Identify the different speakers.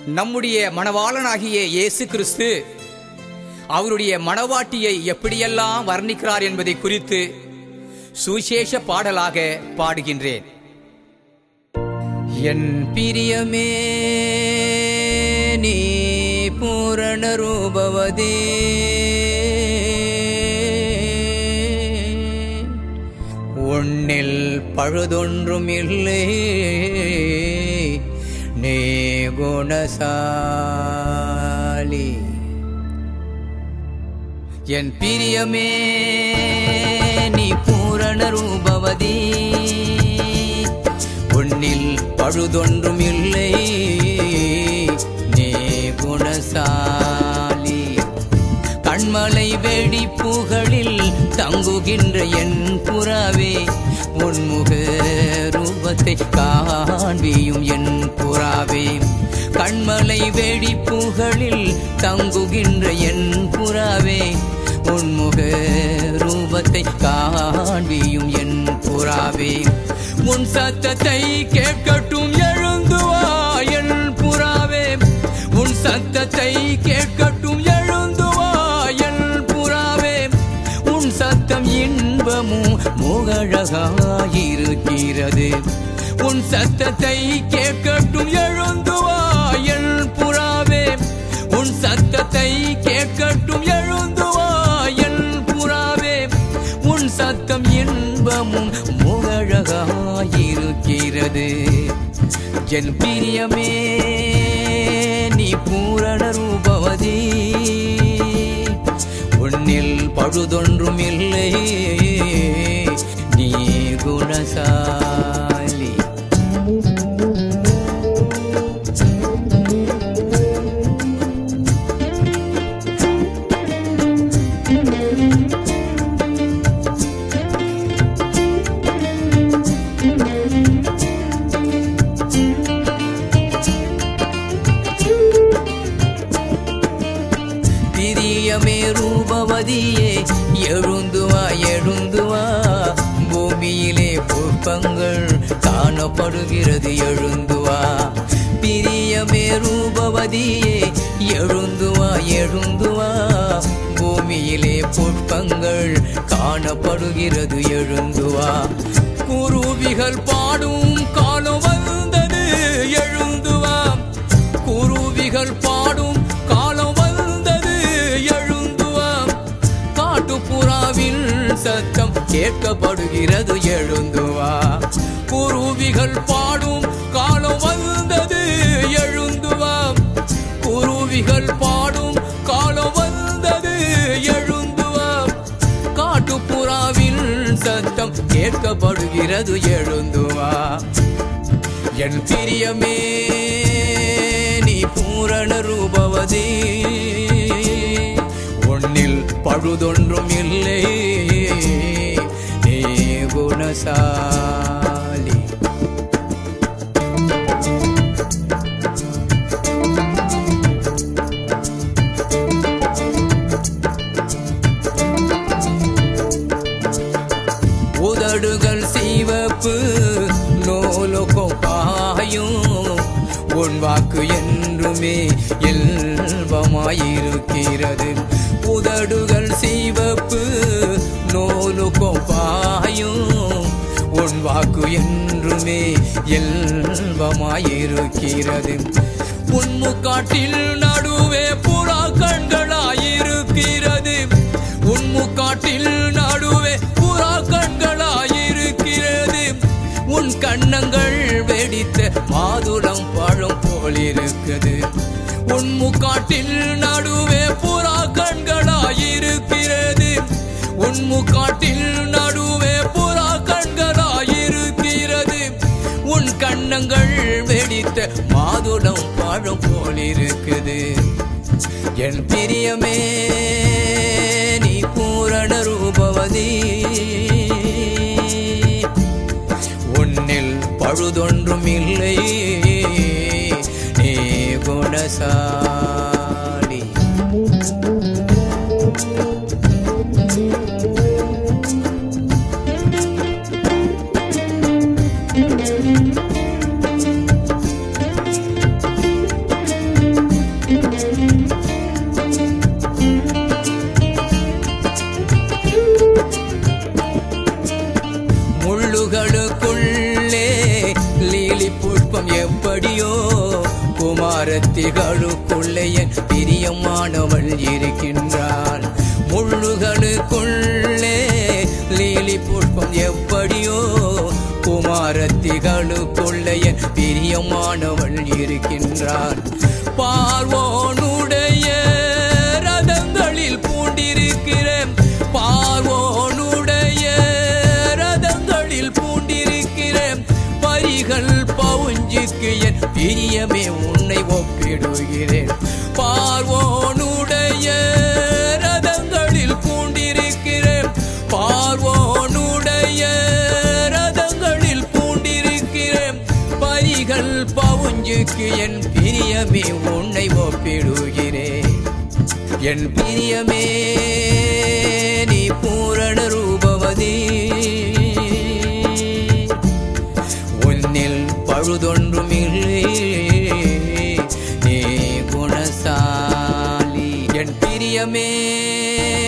Speaker 1: நம்முடைய மணவாளனாகிய இயேசு கிறிஸ்து அவருடைய மணவாட்டியை எப்படியெல்லாம் வர்ணிக்கிறார் என்பதை குறித்து சுவிசேஷ பாடலாக பாடுகின்றேன் என் பிரியமே நீ பூரண ரூபவதே உன்னில் பழுதொன்றும் இல்லை நீ குணசாலி என் பிரியமே நீ பூரண ரூபவதி உன்னில் பழுதொன்றும் இல்லை நீ குணசாலி கண்மலை வெடிப்புகளில் தங்குகின்ற என் புறாவே உன்முக ரூபத்தை காண்பியும் என் புறாவே கண்மலை வெடிப்புகளில் தங்குகின்ற என் புறாவே உன்முக ரூபத்தை காண்பியும் என் புறாவே உன் சத்தத்தை கேட்கட்டும் எழுந்துவா என் புறாவே உன் சத்தத்தை கேட்கட்டும் எழுந்துவா என் புறாவே உன் சத்தம் இன்பமும் முகழகாயிருக்கிறது உன் சத்தத்தை கேட்கட்டும் எழுந்துவா என் புறாவே உன் சத்தத்தை கேட்கட்டும் எழுந்துவா என் புறாவே உன் சத்தம் இன்பமும் முகழகாயிருக்கிறது என் பிரியமே நீ பூரண ரூபவதி உன்னில் பழுதொன்றும் இல்லை நீ குணசாலி பிரியமே ரூபவதியே எழுந்துவா எழுந்துவா பூமியிலே புஷ்பங்கள் காணப்படுகிறது எழுந்துவா பிரியமே ரூபவதியே எழுந்துவா எழுந்துவா பூமியிலே புஷ்பங்கள் காணப்படுகிறது எழுந்துவா குருவிகள் பாடும் காலம் வந்தது எழுந்துவா குருவிகள் பாடும் காலம் வந்தது எழுந்துவா காட்டுப்புறாவின் சத்தம் கேட்கப்படுகிறது எழுந்துவா குருவிகள் பாடும் காலம் வந்தது எழுந்துவா குருவிகள் பாடும் காலம் வந்தது எழுந்துவா காட்டுப்புறாவின் சத்தம் கேட்கப்படுகிறது எழுந்துவா என் பிரியமே நீ பூரண ரூபவதி உன்னில் பழுதொன்றும் இல்லை நீ குணசாலி உதடுகள் சிவப்பு நூலுக்கும் பாயும் உன் வாக்கு என்றுமே இல்பமாயிருக்கிறது உதடுகள் சிவப்பு நூலுக்கும் பாயும் உன் வாக்கு என்றுமே இல்பமாயிருக்கிறது உன் முக்காட்டில் நடுவே புறா கண்களாயிருக்கிறது உன் முக்காட்டில் நடுவே புறா கண்களாயிருக்கிறது உன் கண்ணங்கள் வெடித்த மாதுளம் பழம் போலிருக்குது உன் முக்காட்டில் நடுவே புறா கண்களாயிருக்கிறது உன் முக்காட்டில் நடுவே புறா கண்களாயிருக்கிறது உன் கண்ணங்கள் வெடித்த மாதுளம் பழம் போலிருக்குது என் பிரியமே நீ பூரண ரூபவதி உன்னில் பழுதொன்றும் இல்லை நீ குணசாலி
Speaker 2: Thank you.
Speaker 1: புஷ்பம் எப்படியோ குமாரத்திகளுக்குள்ளே என் பிரியமானவள் இருக்கின்றாள் முள்ளுகளுக்குள்ளே லீலி புஷ்பம் எப்படியோ குமாரத்திகளுக்குள்ளே என் பிரியமானவள் இருக்கின்றாள் பார்வோனுடைய ரதங்களில் பூண்டிருக்கிறேன் பார்வோனுடைய ரதங்களில் பூண்டிருக்கிறேன் பரிகள் பவுஞ்சுக்கு என் பிரியமே உன்னை ஒப்பிடுகிறேன் பார்வோனுடைய ரதங்களில் பூண்டிருக்கிறேன் பார்வோனுடைய ரதங்களில் பூண்டிருக்கிறேன் பரிகள் பவுஞ்சுக்கு என் பிரியமே உன்னை ஒப்பிடுகிறேன் என் பிரியமே நீ பூரண ரூபவதி உன்னில் பழுதொன்றுமில்லை நீ குணசாலி என் பிரியமே